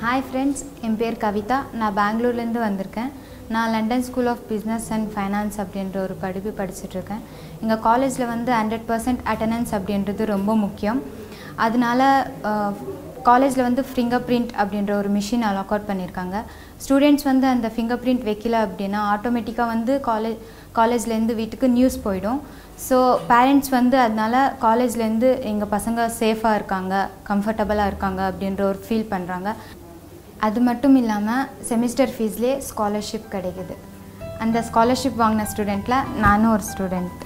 hi friends என் பேர் கவிதா நான் பெங்களூர்லேருந்து வந்திருக்கேன் நான் London school of business and finance அப்படின்ற ஒரு படிப்பு படிச்சுட்ருக்கேன் எங்கள் காலேஜில் வந்து ஹண்ட்ரட் பர்சன்ட் அட்டண்டன்ஸ் அப்படின்றது ரொம்ப முக்கியம் அதனால காலேஜில் வந்து ஃபிங்கர் பிரிண்ட் அப்படின்ற ஒரு மிஷின் அலாக் அவுட் பண்ணியிருக்காங்க ஸ்டூடெண்ட்ஸ் வந்து அந்த ஃபிங்கர் பிரிண்ட் வைக்கல அப்படின்னா ஆட்டோமேட்டிக்காக வந்து காலேஜ் காலேஜ்லேருந்து வீட்டுக்கு நியூஸ் போயிடும் ஸோ பேரண்ட்ஸ் வந்து அதனால காலேஜ்லேருந்து எங்கள் பசங்க சேஃபாக இருக்காங்க கம்ஃபர்டபுளாக இருக்காங்க அப்படின்ற ஒரு ஃபீல் பண்ணுறாங்க அது மட்டும் இல்லாமல் செமிஸ்டர் ஃபீஸ்லேயே ஸ்காலர்ஷிப் கிடைக்குது அந்த ஸ்காலர்ஷிப் வாங்கின ஸ்டூடெண்ட்டில் நானும் ஒரு ஸ்டூடெண்ட்